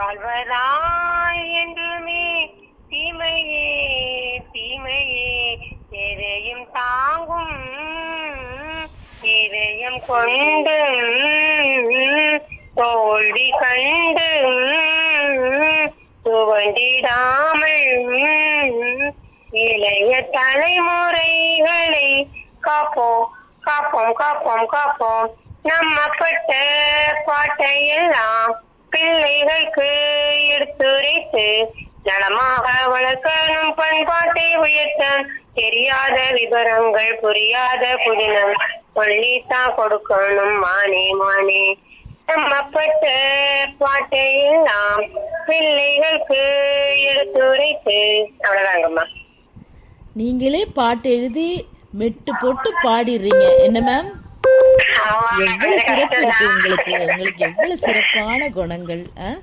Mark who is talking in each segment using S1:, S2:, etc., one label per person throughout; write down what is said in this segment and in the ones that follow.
S1: வாழ்வதாய் என்றுமே தீமையே தீமையே எதையும் தாங்கும் இதயம் கொண்டு தோல்வி கண்டு துவண்டிடாமல் இளைய தலைமுறைகளை காப்போம் காப்போம் காப்போம் காப்போம் நம்ம பட்ட பாட்டை எல்லாம் பிள்ளைகளுக்கு எடுத்துரைத்து நலமாக வளர்க்கணும் பண்பாட்டை உயர்த்த தெரியாத விவரங்கள் புரியாத புதினம் சொல்லித்தான் கொடுக்கணும் மானே மானே நம்ம பட்ட பாட்டை எல்லாம் பிள்ளைகளுக்கு எடுத்துரைத்து அவ்வளவுதாங்கம்மா
S2: நீங்களே பாட்டு எழுதி மெட்டு போட்டு பாடிடுறீங்க என்ன மேம்
S1: ஆமா,
S2: எவ்வளவு
S1: கொஞ்சம்
S2: சிறப்பு இருக்கு
S1: கஷ்டம்தான்.
S2: உங்களுக்கு உங்களுக்கு எவ்வளவு சிறப்பான குணங்கள்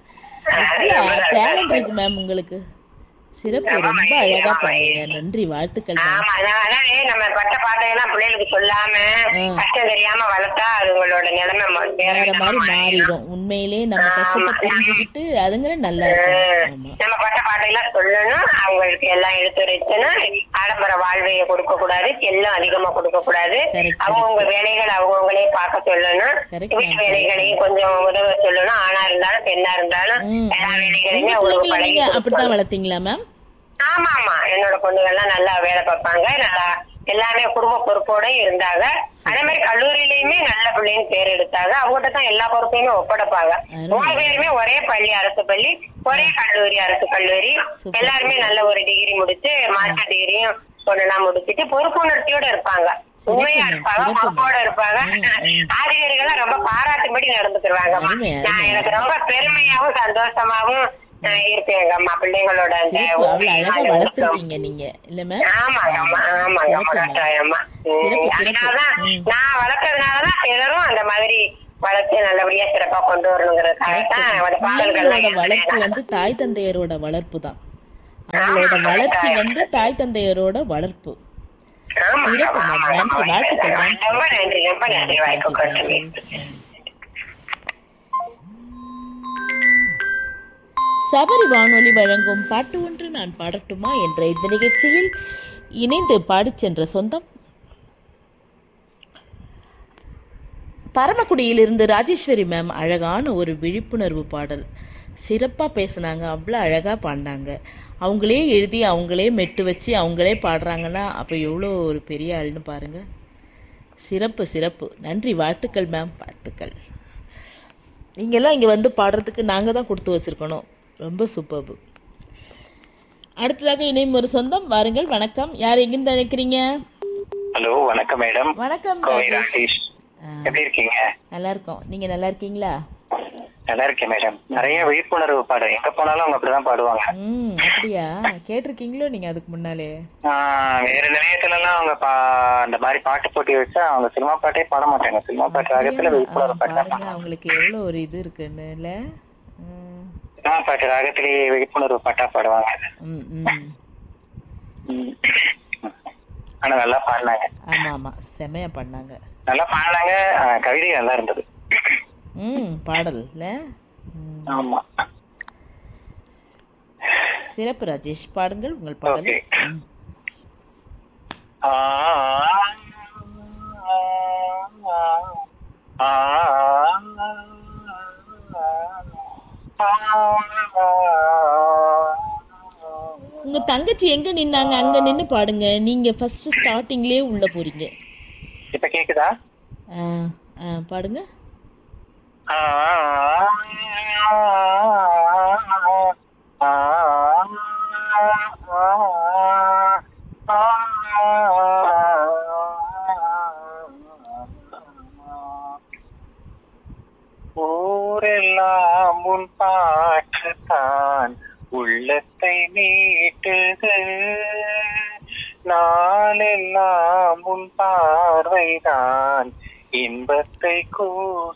S2: டேலண்ட் இருக்கு மேம் உங்களுக்கு சிறப்பு ரொம்ப அழகா பாடுங்க நன்றி வாழ்த்துக்கள் மேம்
S1: ஆமா அதான் அதானே நம்ம பட்ட பாட்டையெல்லாம் பிள்ளைகளுக்கு சொல்லாம
S2: ம்.
S1: கஷ்டம் தெரியாம வளர்த்தா அது உங்களோட நிலைமை ம- வேற
S2: வேற
S1: விதமா
S2: மாதிரி
S1: மாறிடும்.
S2: மாறிடும் உண்மையிலே நம்ம கஷ்டத்தை புரிஞ்சுக்கிட்டு அதுங்களே நல்லா இருக்கும் ஆமா
S1: நம்ம பட்ட பாட்டையெல்லாம் சொல்லணும் அவங்களுக்கு எல்லாம் எடுத்துரைச்சணும் ஆடம்பர வாழ்வையை கொடுக்க கூடாது செல்லம் அதிகமா கொடுக்க கூடாது
S2: Correct,
S1: அவங்கவுங்க வேலைகளை அவங்கவுங்களே பார்க்க சொல்லணும்
S2: Correct,
S1: வீட்டு
S2: ma'am.
S1: வேலைகளையும் கொஞ்சம் உதவ சொல்லணும் ஆணா இருந்தாலும் பெண்ணா இருந்தாலும்
S2: ம்,
S1: எல்லா
S2: ம்.
S1: வேலைகளையுமே
S2: உங்க
S1: அவங்களுக்கு
S2: பிள்ளைங்களை
S1: பழகி
S2: நீங்க
S1: கொடுக்கணும்.
S2: அப்படித்தான் வளர்த்தீங்களா மேம்
S1: ஆமா ஆமா என்னோட பொண்ணுகள்லாம் நல்லா வேலை பார்ப்பாங்க நல்லா எல்லாமே குடும்ப பொறுப்போட இருந்தாங்க அதே மாதிரி கல்லூரியிலயுமே நல்ல பிள்ளைன்னு பேர் எடுத்தாங்க அவங்ககிட்ட தான் எல்லா பொறுப்பையுமே ஒப்படைப்பாங்க
S2: அருமை.
S1: மூணு பேருமே ஒரே பள்ளி அரசு பள்ளி ஒரே கல்லூரி அரசு கல்லூரி
S2: Super.
S1: எல்லாருமே நல்ல ஒரு டிகிரி முடிச்சு மாஸ்டர் டிகிரியும் ஒண்ணெல்லாம் முடிச்சுட்டு பொறுப்புணர்ச்சியோட இருப்பாங்க
S2: சிறப்பு
S1: உண்மையா
S2: ma'am,
S1: இருப்பாங்க
S2: சிறப்பு ma'am.
S1: பொறுப்போட இருப்பாங்க
S2: ம், ம்.
S1: ஆசிரியர்கள்லாம் ரொம்ப பாராட்டும்படி நடந்துக்குருவாங்க
S2: அருமை,
S1: நான்
S2: அருமை.
S1: எனக்கு ரொம்ப பெருமையாவும் சந்தோஷமாவும் அஹ், இருப்பேங்க அம்மா பிள்ளைங்களோட அந்த
S2: சிறப்பு அவ்வளவு அழகா
S1: ஊக்கம்.
S2: வளர்த்துருக்கீங்க நீங்க இல்ல மேம்
S1: ஆமாங்க அம்மா ஆமாங்க
S2: சிறப்பு ma'am.
S1: கட்டாயம்மா
S2: சிறப்பு,
S1: ம்,
S2: சிறப்பு.
S1: அதனாலதான்
S2: ம்.
S1: நான் வளர்க்கறதுனாலதான் பிறரும் அந்த மாதிரி வளர்த்து நல்லபடியா சிறப்பா கொண்டு வரணுங்கிறதுக்காக தான் அந்த
S2: பிள்ளைங்களோட
S1: பாடல்கள்
S2: வளர்ப்பு வந்து தாய் தந்தையரோட வளர்ப்பு தான் அவங்களோட
S1: ஆமா,
S2: வளர்ச்சி
S1: கட்டாயம்.
S2: வந்து தாய் தந்தையரோட வளர்ப்பு
S1: ஆமா,
S2: சிறப்பு
S1: ஆமா,
S2: மேம்.
S1: ஆமா,
S2: நன்றி,
S1: ஆமா.
S2: வாழ்த்துக்கள் மேம்.
S1: ரொம்ப நன்றி ரொம்ப நன்றி வாய்ப்பு கொடுத்தது
S2: சபரி வானொலி வழங்கும் பாட்டு ஒன்று நான் பாடட்டுமா என்ற இந்த நிகழ்ச்சியில் இணைந்து பாடிச் சென்ற சொந்தம் பரமக்குடியிலிருந்து ராஜேஸ்வரி மேம் அழகான ஒரு விழிப்புணர்வு பாடல் சிறப்பாக பேசுனாங்க அவ்வளோ அழகாக பாடினாங்க அவங்களே எழுதி அவங்களே மெட்டு வச்சு அவங்களே பாடுறாங்கன்னா அப்போ எவ்வளோ ஒரு பெரிய ஆள்னு பாருங்கள் சிறப்பு சிறப்பு நன்றி வாழ்த்துக்கள் மேம் வாழ்த்துக்கள் நீங்கள்லாம் இங்கே வந்து பாடுறதுக்கு நாங்கள் தான் கொடுத்து வச்சுருக்கணும் ரொம்ப சூப்பர்பு அடுத்ததாக இணையும் ஒரு சொந்தம் வாருங்கள் வணக்கம் யார் எங்கிருந்து அழைக்கிறீங்க
S3: ஹலோ வணக்கம் மேடம்
S2: வணக்கம்
S3: கோவை
S2: ராஜேஷ்
S3: ராஜேஷ்
S2: ஆ,
S3: எப்படி இருக்கீங்க
S2: நல்லா இருக்கோம் நீங்கள் நல்லா இருக்கீங்களா
S3: நல்லா இருக்கேன் மேடம் நிறைய விழிப்புணர்வு பாடம் எங்க போனாலும் அவங்க அப்படிதான் பாடுவாங்க
S2: ம் அப்படியா கேட்டிருக்கீங்களோ நீங்கள் அதுக்கு முன்னாலே
S3: ஆஹ் வேற நிலையத்துல எல்லாம் அவங்க பா அந்த மாதிரி பாட்டு போட்டி வச்சா அவங்க சினிமா பாட்டே பாட மாட்டாங்க சினிமா பாட்டு ராகத்துல
S2: அப்படியா?
S3: விழிப்புணர்வு
S2: ஆ,
S3: பாட்டு தான்
S2: பாருங்க அவங்களுக்கு எவ்வளோ ஒரு இது இருக்குன்னு இல்லை ம்
S3: சினிமா பாட்டு ராகத்திலேயே விழிப்புணர்வு பாட்டா பாடுவாங்க
S2: ம் ம்
S3: ம். ஆனா நல்லா பாடினாங்க
S2: ஆமாம் ஆமாம் செமையாக பண்ணாங்க
S3: நல்லா பாடினாங்க ஆஹ் கவிதை நல்லா இருந்தது
S2: ம் பாடல் இல்லை ம்
S3: ஆமா
S2: சிறப்பு ராஜேஷ் பாடுங்கள் உங்கள் பாடல்
S3: Okay.
S2: ம். உங்க தங்கச்சி எங்க நின்னாங்க அங்க நின்னு பாடுங்க நீங்க ஃபர்ஸ்ட் ஸ்டார்டிங்லயே உள்ள போறீங்க
S3: இப்ப கேக்குதா
S2: ஆ, ஆ, பாடுங்க
S3: ஊரெல்லாம் உன் பாட்டுத்தான் உள்ளத்தை மீட்டுது நாளெல்லாம் உன் பார்வைதான் இன்பத்தை கூ